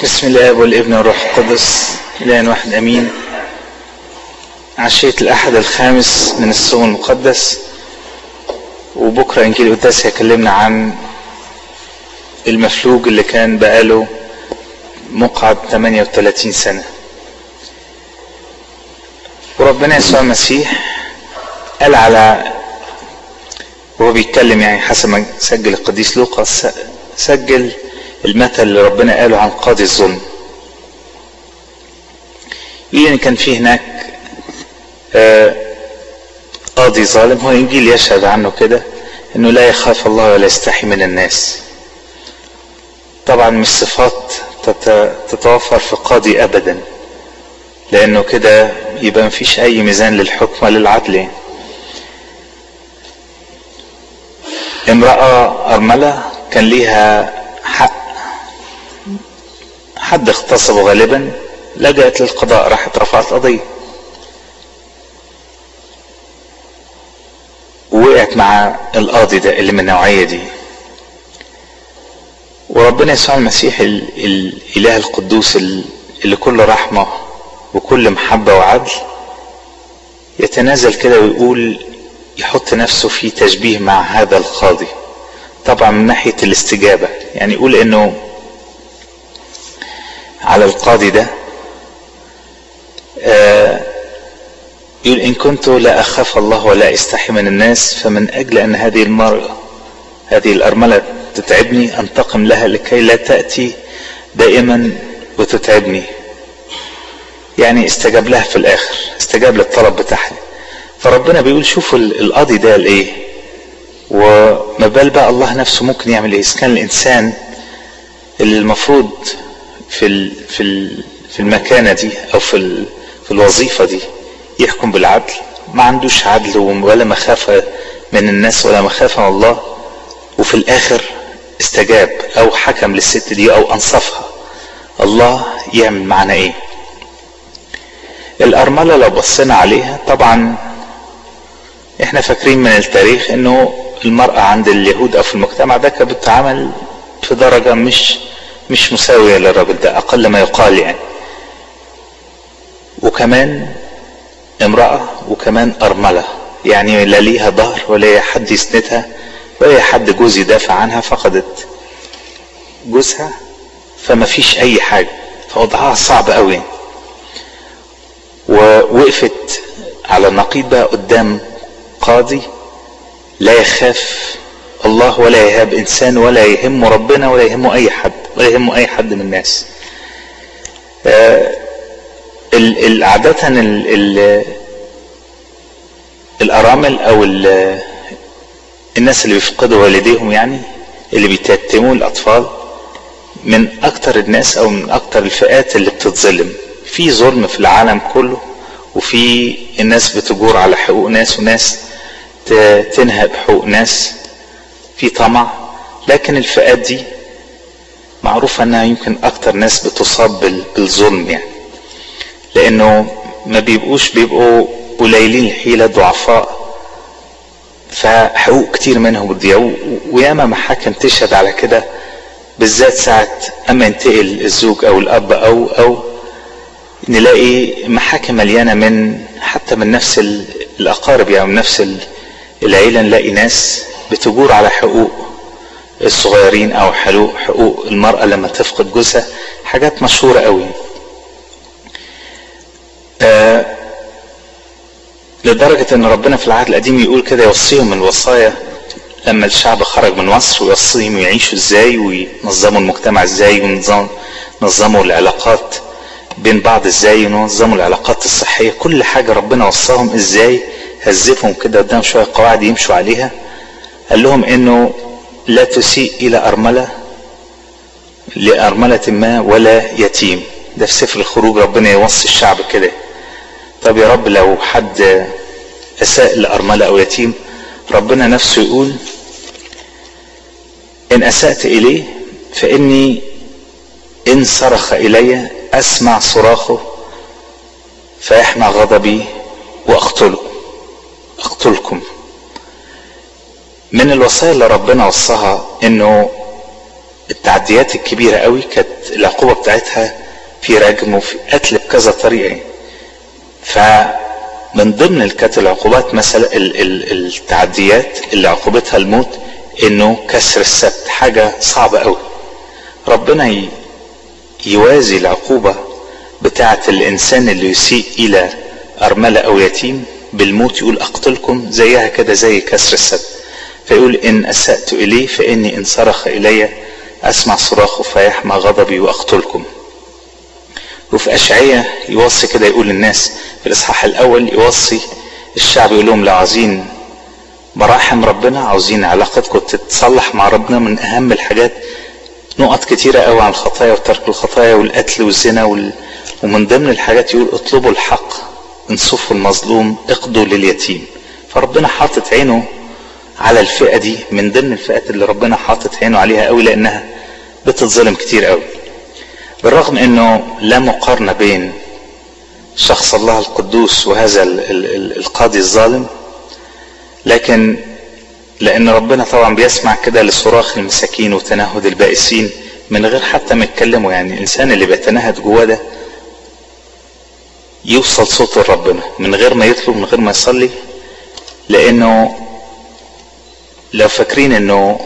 بسم الله والابن والروح القدس إله واحد أمين عشية الأحد الخامس من الصوم المقدس وبكرة إنجيل القداس هيكلمنا عن المفلوج اللي كان بقاله مقعد 38 سنة وربنا يسوع المسيح قال على وهو بيتكلم يعني حسب ما سجل القديس لوقا سجل المثل اللي ربنا قاله عن قاضي الظلم يقول ان كان في هناك قاضي ظالم هو الانجيل يشهد عنه كده انه لا يخاف الله ولا يستحي من الناس طبعا مش صفات تتوفر في قاضي ابدا لانه كده يبقى مفيش اي ميزان للحكم للعدل يعني. امرأة أرملة كان ليها حق حد اغتصبه غالبا لجأت للقضاء راحت رفعت قضية ووقعت مع القاضي ده اللي من النوعية دي وربنا يسوع المسيح الإله القدوس اللي كله رحمة وكل محبة وعدل يتنازل كده ويقول يحط نفسه في تشبيه مع هذا القاضي طبعا من ناحية الاستجابة يعني يقول انه على القاضي ده آه يقول إن كنت لا أخاف الله ولا أستحي من الناس فمن أجل أن هذه المرأة هذه الأرملة تتعبني أنتقم لها لكي لا تأتي دائما وتتعبني يعني استجاب لها في الآخر استجاب للطلب بتاعها فربنا بيقول شوفوا القاضي ده الايه وما بال بقى الله نفسه ممكن يعمل ايه اذا كان الانسان اللي المفروض في ال في ال في المكانه دي او في ال في الوظيفه دي يحكم بالعدل ما عندوش عدل ولا مخافه من الناس ولا مخافه من الله وفي الاخر استجاب او حكم للست دي او انصفها الله يعمل معنا ايه الارمله لو بصينا عليها طبعا احنا فاكرين من التاريخ انه المرأة عند اليهود او في المجتمع ده كانت بتتعامل في درجة مش مش مساوية للراجل ده اقل ما يقال يعني وكمان امرأة وكمان ارملة يعني لا ليها ظهر ولا ليها حد يسندها ولا ليها حد جوز يدافع عنها فقدت جوزها فما فيش اي حاجة فوضعها صعب قوي ووقفت على النقيض بقى قدام قاضي لا يخاف الله ولا يهاب انسان ولا يهمه ربنا ولا يهمه اي حد ولا يهمه اي حد من الناس آه عادة ال ال الارامل او ال الناس اللي بيفقدوا والديهم يعني اللي بيتيتموا الاطفال من اكتر الناس او من اكتر الفئات اللي بتتظلم في ظلم في العالم كله وفي الناس بتجور على حقوق ناس وناس تنهب حقوق ناس في طمع لكن الفئات دي معروفة انها يمكن اكتر ناس بتصاب بالظلم يعني لانه ما بيبقوش بيبقوا قليلين الحيلة ضعفاء فحقوق كتير منهم بتضيع وياما محاكم تشهد على كده بالذات ساعة اما ينتقل الزوج او الاب او او نلاقي محاكم مليانة من حتى من نفس الاقارب يعني من نفس العيلة نلاقي ناس بتجور على حقوق الصغيرين او حقوق المرأة لما تفقد جوزها حاجات مشهورة قوي آه لدرجة ان ربنا في العهد القديم يقول كده يوصيهم الوصايا لما الشعب خرج من مصر ويوصيهم يعيشوا ازاي وينظموا المجتمع ازاي وينظموا العلاقات بين بعض ازاي ونظموا العلاقات الصحية كل حاجة ربنا وصاهم ازاي هزفهم كده قدام شوية قواعد يمشوا عليها قال لهم انه لا تسيء الى ارملة لارملة ما ولا يتيم ده في سفر الخروج ربنا يوصي الشعب كده طب يا رب لو حد اساء لارملة او يتيم ربنا نفسه يقول ان اسأت اليه فاني ان صرخ الي اسمع صراخه فيحمى غضبي واقتله اقتلكم من الوصايا اللي ربنا وصاها انه التعديات الكبيرة قوي كانت العقوبة بتاعتها في رجم وفي قتل بكذا طريقة يعني. فمن ضمن اللي كانت العقوبات مثلا ال- ال- التعديات اللي عقوبتها الموت انه كسر السبت حاجة صعبة قوي ربنا ي- يوازي العقوبة بتاعة الانسان اللي يسيء الى ارملة او يتيم بالموت يقول اقتلكم زيها كده زي كسر السبت فيقول ان اسأت اليه فاني ان صرخ الي اسمع صراخه فيحمى غضبي واقتلكم وفي اشعية يوصي كده يقول للناس في الاصحاح الاول يوصي الشعب يقول لهم لو عاوزين مراحم ربنا عاوزين علاقتكم تتصلح مع ربنا من اهم الحاجات نقط كتيرة قوي عن الخطايا وترك الخطايا والقتل والزنا وال... ومن ضمن الحاجات يقول اطلبوا الحق انصفوا المظلوم اقضوا لليتيم فربنا حاطط عينه على الفئة دي من ضمن الفئات اللي ربنا حاطط عينه عليها قوي لانها بتتظلم كتير قوي بالرغم انه لا مقارنة بين شخص الله القدوس وهذا ال- ال- ال- القاضي الظالم لكن لان ربنا طبعا بيسمع كده لصراخ المساكين وتنهد البائسين من غير حتى ما يتكلموا يعني الانسان اللي بيتنهد جواه ده يوصل صوت ربنا من غير ما يطلب من غير ما يصلي لانه لو فاكرين انه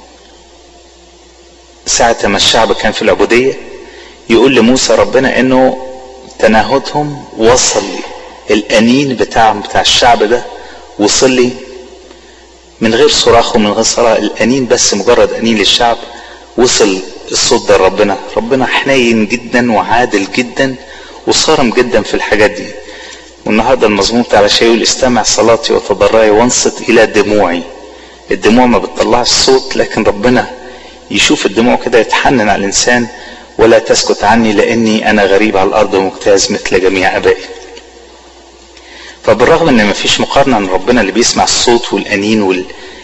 ساعة ما الشعب كان في العبودية يقول لموسى ربنا انه تنهدهم وصل لي الانين بتاعهم بتاع الشعب ده وصل لي من غير صراخ ومن غير صلاة الانين بس مجرد انين للشعب وصل الصوت ده لربنا ربنا حنين جدا وعادل جدا وصارم جدا في الحاجات دي والنهارده المزمور بتاع العشاء يقول استمع صلاتي وتضرعي وانصت الى دموعي الدموع ما بتطلعش صوت لكن ربنا يشوف الدموع كده يتحنن على الانسان ولا تسكت عني لاني انا غريب على الارض ومجتاز مثل جميع ابائي فبالرغم ان مفيش مقارنه ان ربنا اللي بيسمع الصوت والانين وال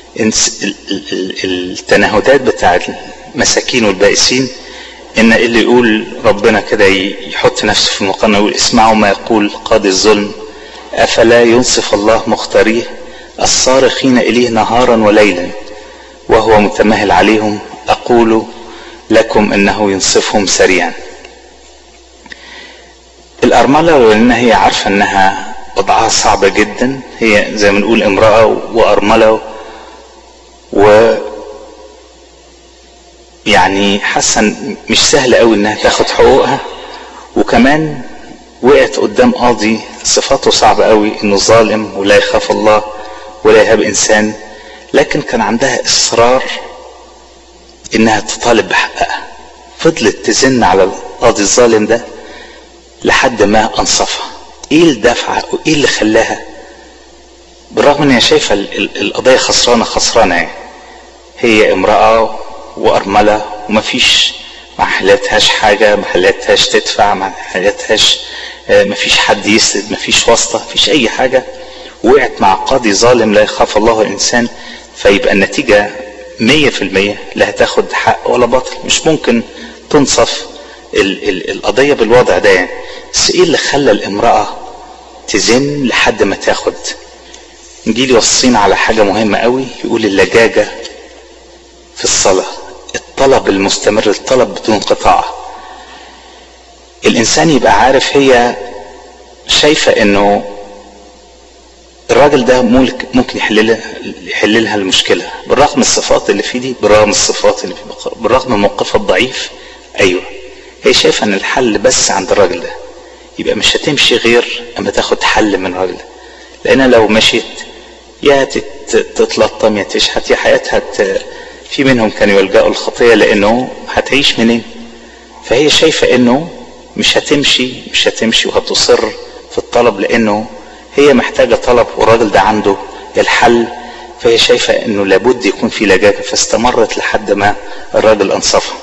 التنهدات بتاع المساكين والبائسين ان اللي يقول ربنا كده يحط نفسه في المقارنه يقول اسمعوا ما يقول قاضي الظلم افلا ينصف الله مختاريه الصارخين اليه نهارا وليلا وهو متمهل عليهم اقول لكم انه ينصفهم سريعا الارمله لان هي عارفه انها وضعها صعب جدا هي زي ما نقول امراه وارمله و يعني حاسه مش سهل قوي انها تاخد حقوقها وكمان وقعت قدام قاضي صفاته صعبة قوي انه ظالم ولا يخاف الله ولا يهاب انسان لكن كان عندها اصرار انها تطالب بحقها فضلت تزن على القاضي الظالم ده لحد ما انصفها ايه الدفعة وايه اللي خلاها بالرغم ان هي شايفة القضية خسرانة خسرانة يعني هي امرأة وأرملة ومفيش ما حلتهاش حاجة ما حلتهاش تدفع ما حلتهاش مفيش حد يسند مفيش واسطة مفيش أي حاجة وقعت مع قاضي ظالم لا يخاف الله الإنسان فيبقى النتيجة مية في المية لا هتاخد حق ولا باطل مش ممكن تنصف ال ال القضية بالوضع ده يعني بس ايه اللي خلى الامرأة تزن لحد ما تاخد نجي يوصينا على حاجة مهمة قوي يقول اللجاجة في الصلاة الطلب المستمر الطلب بدون انقطاع الانسان يبقى عارف هي شايفة انه الراجل ده ممكن يحل يحل لها المشكلة بالرغم من الصفات اللي فيه دي بالرغم من الصفات اللي فيه بالرغم من موقفها الضعيف ايوه هي شايفة ان الحل بس عند الراجل ده يبقى مش هتمشي غير اما تاخد حل من الراجل ده لان لو مشيت يا تتلطم يا تشحت يا حياتها في منهم كانوا يلجأوا الخطية لأنه هتعيش منين فهي شايفة أنه مش هتمشي مش هتمشي وهتصر في الطلب لأنه هي محتاجة طلب والراجل ده عنده الحل فهي شايفة أنه لابد يكون في لجاجة فاستمرت لحد ما الراجل أنصفها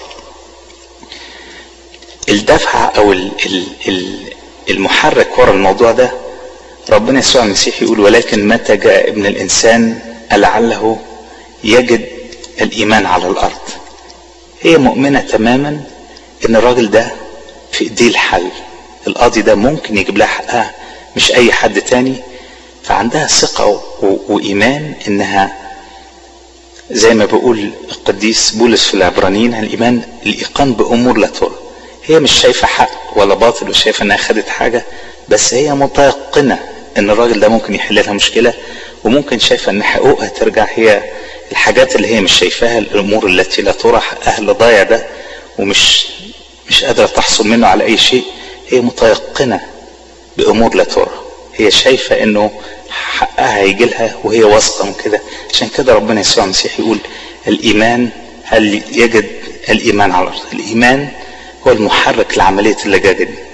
الدفعة أو المحرك ورا الموضوع ده ربنا يسوع المسيح يقول ولكن متى جاء ابن الإنسان لعله يجد الايمان على الارض هي مؤمنه تماما ان الراجل ده في ايديه الحل القاضي ده ممكن يجيب لها حقها مش اي حد تاني فعندها ثقه وايمان انها زي ما بيقول القديس بولس في العبرانيين الايمان الايقان بامور لا ترى هي مش شايفه حق ولا باطل وشايفه شايفه انها خدت حاجه بس هي متيقنه ان الراجل ده ممكن يحل لها مشكله وممكن شايفه ان حقوقها ترجع هي الحاجات اللي هي مش شايفاها الامور التي لا ترى اهل ضايع ده ومش مش قادره تحصل منه على اي شيء هي متيقنه بامور لا ترى هي شايفه انه حقها هيجي لها وهي واثقه من كده عشان كده ربنا يسوع المسيح يقول الايمان هل يجد الايمان على الارض الايمان هو المحرك لعمليه اللجاجه دي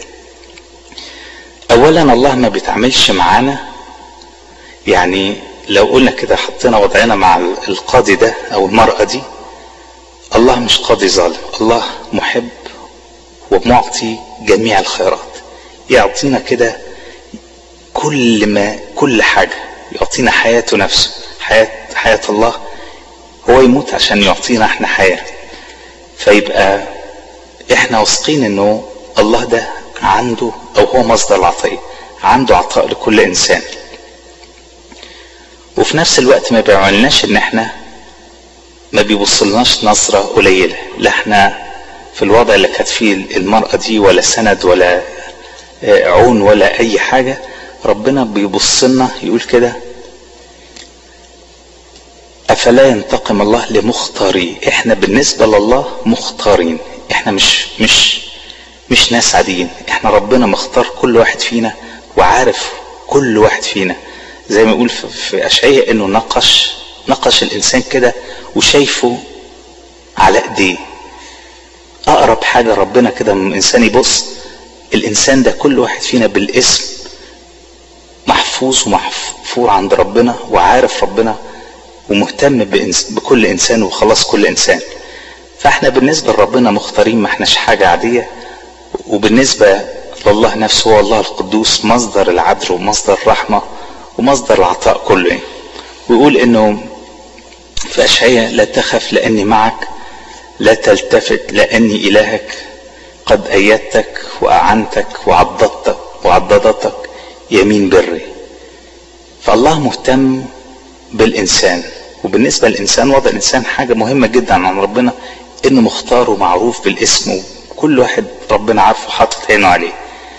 اولا الله ما بيتعاملش معانا يعني لو قلنا كده حطينا وضعنا مع القاضي ده او المرأة دي الله مش قاضي ظالم الله محب ومعطي جميع الخيرات يعطينا كده كل ما كل حاجة يعطينا حياته نفسه حياة حياة الله هو يموت عشان يعطينا احنا حياة فيبقى احنا واثقين انه الله ده عنده او هو مصدر العطية عنده عطاء لكل انسان وفي نفس الوقت ما بيعملناش ان احنا ما بيبصلناش نظرة قليلة لا احنا في الوضع اللي كانت فيه المرأة دي ولا سند ولا عون ولا اي حاجة ربنا بيبص لنا يقول كده افلا ينتقم الله لمختاريه احنا بالنسبة لله مختارين احنا مش مش مش ناس عاديين احنا ربنا مختار كل واحد فينا وعارف كل واحد فينا زي ما يقول في اشعياء انه نقش نقش الانسان كده وشايفه على ايديه اقرب حاجه ربنا كده من الانسان يبص الانسان ده كل واحد فينا بالاسم محفوظ ومحفور عند ربنا وعارف ربنا ومهتم بكل انسان وخلاص كل انسان فاحنا بالنسبه لربنا مختارين ما احناش حاجه عاديه وبالنسبه لله نفسه هو الله القدوس مصدر العدل ومصدر الرحمه ومصدر العطاء كله يعني. ويقول انه في اشعياء لا تخف لاني معك لا تلتفت لاني الهك قد ايدتك واعنتك وعضدتك وعضدتك يمين بري فالله مهتم بالانسان وبالنسبه للانسان وضع الانسان حاجه مهمه جدا عن ربنا انه مختار ومعروف بالاسم وكل واحد ربنا عارفه حاطط عينه عليه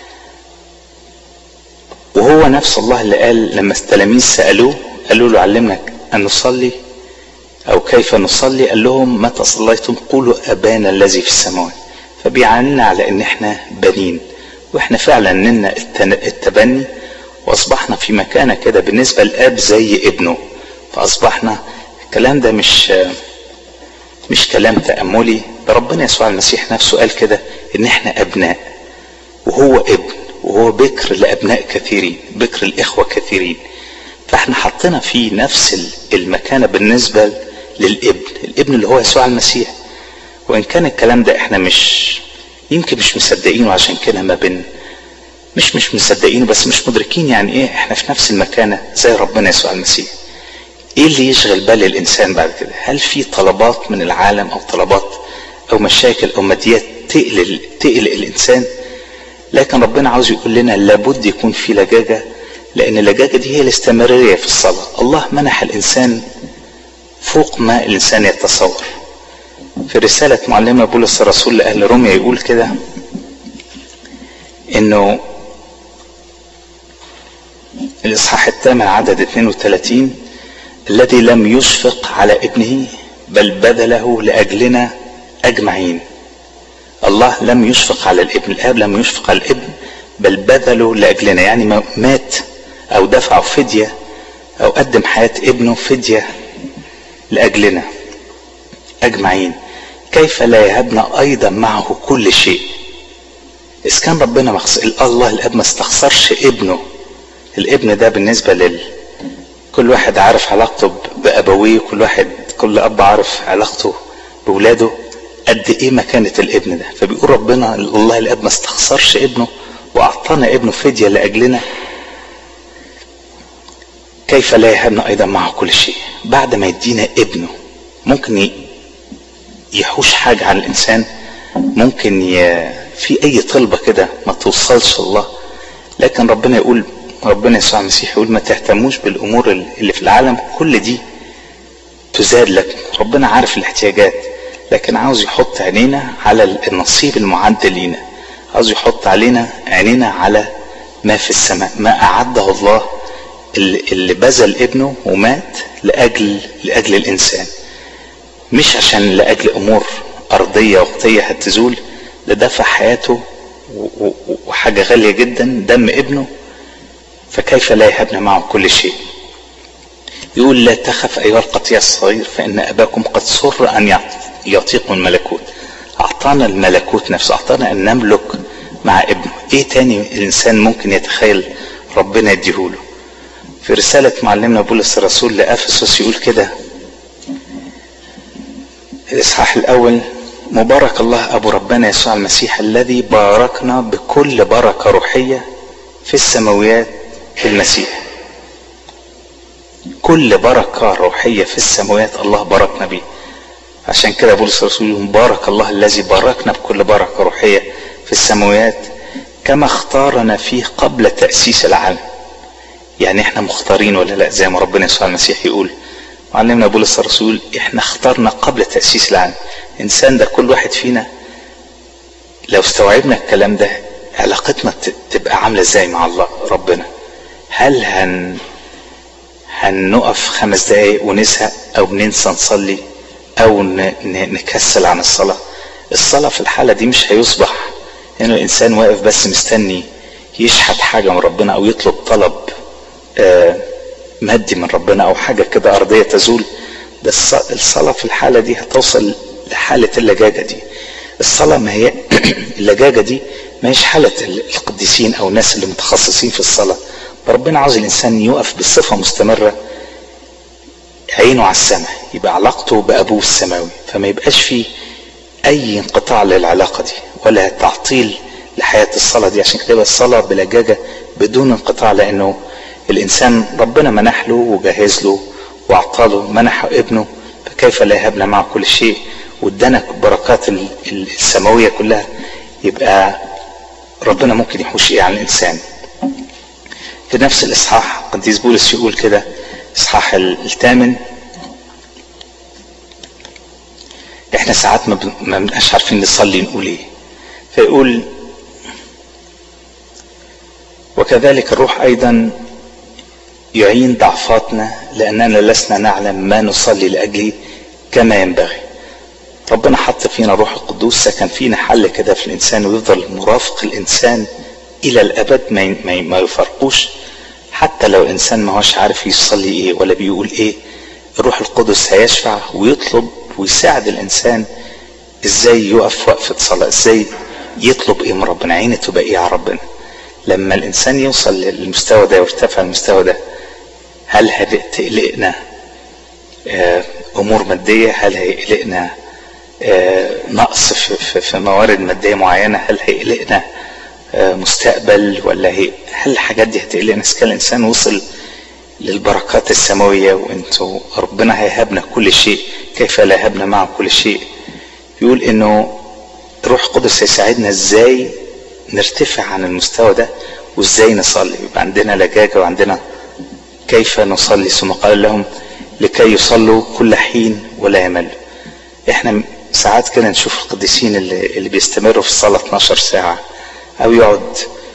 وهو نفس الله اللي قال لما التلاميذ سألوه قالوا له علمنا أن نصلي أو كيف نصلي قال لهم متى صليتم قولوا أبانا الذي في السماوات فبيعانينا على إن إحنا بنين وإحنا فعلا نلنا التبني وأصبحنا في مكانة كده بالنسبة للآب زي ابنه فأصبحنا الكلام ده مش مش كلام تأملي ده ربنا يسوع المسيح نفسه قال كده إن إحنا أبناء وهو ابن وهو بكر لأبناء كثيرين بكر الإخوة كثيرين فاحنا حطينا فيه نفس المكانة بالنسبة للابن الابن اللي هو يسوع المسيح وإن كان الكلام ده احنا مش يمكن مش مصدقينه عشان كده ما بين مش مش مصدقينه بس مش مدركين يعني ايه احنا في نفس المكانة زي ربنا يسوع المسيح ايه اللي يشغل بال الانسان بعد كده هل في طلبات من العالم او طلبات او مشاكل او ماديات تقلق تقلق الانسان لكن ربنا عاوز يقول لنا لابد يكون في لجاجه لان اللجاجه دي هي الاستمراريه في الصلاه الله منح الانسان فوق ما الانسان يتصور في رسالة معلمة بولس الرسول لأهل روميا يقول كده إنه الإصحاح الثامن عدد 32 الذي لم يشفق على ابنه بل بذله لأجلنا أجمعين الله لم يشفق على الابن الاب لم يشفق على الابن بل بذله لاجلنا يعني مات او دفع فديه او قدم حياه ابنه فديه لاجلنا اجمعين كيف لا يهبنا ايضا معه كل شيء اذا كان ربنا مخص... الله الاب ما استخسرش ابنه الابن ده بالنسبه لل كل واحد عارف علاقته بابويه كل واحد كل اب عارف علاقته بولاده قد ايه مكانة الابن ده فبيقول ربنا الله الاب ما استخسرش ابنه واعطانا ابنه فدية لاجلنا كيف لا يهبنا ايضا معه كل شيء بعد ما يدينا ابنه ممكن يحوش حاجة عن الانسان ممكن ي... في اي طلبة كده ما توصلش الله لكن ربنا يقول ربنا يسوع المسيح يقول ما تهتموش بالامور اللي في العالم كل دي تزاد لك ربنا عارف الاحتياجات لكن عاوز يحط عينينا على النصيب المعد لينا عاوز يحط علينا عينينا على ما في السماء ما أعده الله اللي بذل ابنه ومات لأجل لأجل الإنسان مش عشان لأجل أمور أرضية وقتية هتزول ده دفع حياته وحاجة غالية جدا دم ابنه فكيف لا يهبنا معه كل شيء يقول لا تخف أيها القطيع الصغير فإن أباكم قد سر أن يعطيكم الملكوت أعطانا الملكوت نفسه أعطانا أن نملك مع ابنه إيه تاني الإنسان ممكن يتخيل ربنا يديهوله في رسالة معلمنا بولس الرسول لأفسس يقول كده الإصحاح الأول مبارك الله أبو ربنا يسوع المسيح الذي باركنا بكل بركة روحية في السماويات في المسيح كل بركة روحية في السماوات الله باركنا بيه عشان كده بولس الرسول مبارك الله الذي باركنا بكل بركة روحية في السماوات كما اختارنا فيه قبل تأسيس العالم يعني احنا مختارين ولا لا زي ما ربنا يسوع المسيح يقول معلمنا بولس الرسول احنا اخترنا قبل تأسيس العالم انسان ده كل واحد فينا لو استوعبنا الكلام ده علاقتنا تبقى عاملة ازاي مع الله ربنا هل هن هنقف خمس دقايق ونزهق او ننسى نصلي او نكسل عن الصلاة الصلاة في الحالة دي مش هيصبح انه الانسان واقف بس مستني يشحت حاجة من ربنا او يطلب طلب آه مادي من ربنا او حاجة كده ارضية تزول ده الصلاة في الحالة دي هتوصل لحالة اللجاجة دي الصلاة ما هي اللجاجة دي ما هيش حالة القديسين او الناس اللي متخصصين في الصلاة ربنا عاوز الانسان يقف بصفة مستمرة عينه على السماء يبقى علاقته بابوه السماوي فما يبقاش فيه اي انقطاع للعلاقة دي ولا تعطيل لحياة الصلاة دي عشان كده الصلاة بلجاجة بدون انقطاع لانه الانسان ربنا منح له وجهز له واعطاله منح ابنه فكيف لا يهبنا معه كل شيء وادانا بركات السماوية كلها يبقى ربنا ممكن يحوش ايه عن الانسان في نفس الاصحاح قديس بولس يقول كده اصحاح الثامن احنا ساعات ما بنبقاش عارفين نصلي نقول ايه فيقول وكذلك الروح ايضا يعين ضعفاتنا لاننا لسنا نعلم ما نصلي لاجله كما ينبغي ربنا حط فينا روح القدوس سكن فينا حل كده في الانسان ويفضل مرافق الانسان الى الابد ما ما يفرقوش حتى لو الانسان ما هوش عارف يصلي ايه ولا بيقول ايه الروح القدس هيشفع ويطلب ويساعد الانسان ازاي يقف وقفة صلاة ازاي يطلب ايه من ربنا عينه تبقى ايه على ربنا لما الانسان يوصل للمستوى ده ويرتفع المستوى ده هل هتقلقنا امور مادية هل هيقلقنا نقص في موارد مادية معينة هل هيقلقنا مستقبل ولا هي هل الحاجات دي هتقلقنا اذا كان الانسان وصل للبركات السماوية وانتوا ربنا هيهبنا كل شيء كيف لا يهبنا معه كل شيء يقول انه الروح القدس هيساعدنا ازاي نرتفع عن المستوى ده وازاي نصلي يبقى عندنا لجاجة وعندنا كيف نصلي ثم قال لهم لكي يصلوا كل حين ولا يملوا احنا ساعات كده نشوف القديسين اللي, اللي بيستمروا في الصلاة 12 ساعة او يقعد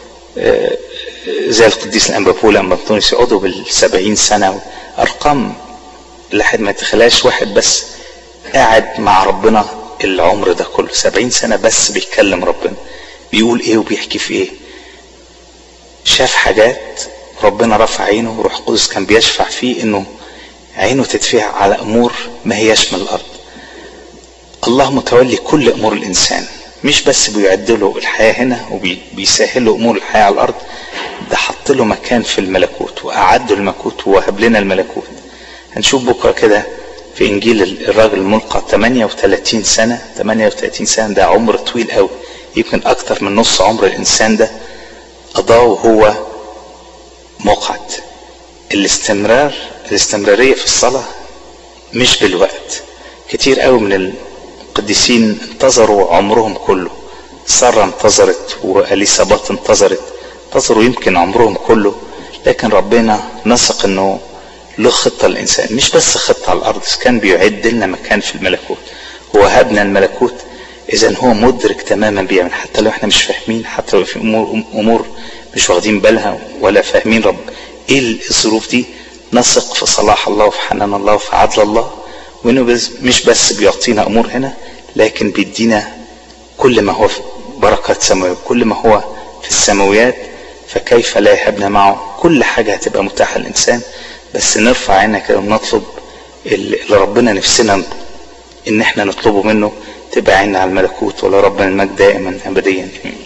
زي القديس الانبابول انبطونيوس يقعدوا بالسبعين سنة ارقام الواحد ما يتخيلهاش واحد بس قاعد مع ربنا العمر ده كله سبعين سنة بس بيتكلم ربنا بيقول ايه وبيحكي في ايه شاف حاجات ربنا رفع عينه وروح القدس كان بيشفع فيه انه عينه تتفع على امور ما هياش من الارض الله متولي كل امور الانسان مش بس بيعد له الحياة هنا وبيسهل له امور الحياة على الارض ده حط له مكان في الملكوت واعد له الملكوت ووهب لنا الملكوت هنشوف بكرة كده في انجيل الراجل الملقى 38 سنة 38 سنة ده عمر طويل قوي يمكن اكتر من نص عمر الانسان ده قضاه وهو مقعد الاستمرار الاستمرارية في الصلاة مش بالوقت كتير قوي من القديسين انتظروا عمرهم كله سارة انتظرت وأليسابات انتظرت انتظروا يمكن عمرهم كله لكن ربنا نسق انه له خطة للإنسان مش بس خطة على الأرض كان بيعد لنا مكان في الملكوت هو هبنا الملكوت إذا هو مدرك تماما بيعمل حتى لو احنا مش فاهمين حتى لو في أمور أمور مش واخدين بالها ولا فاهمين رب إيه الظروف دي نثق في صلاح الله وفي حنان الله وفي عدل الله وإنه مش بس بيعطينا أمور هنا لكن بيدينا كل ما هو في بركة سماوية كل ما هو في السماويات فكيف لا يهبنا معه كل حاجة هتبقى متاحة للإنسان بس نرفع عيننا كده ونطلب اللي ربنا نفسنا ان احنا نطلبه منه تبقى عيننا على الملكوت ولا ربنا المجد دائما ابديا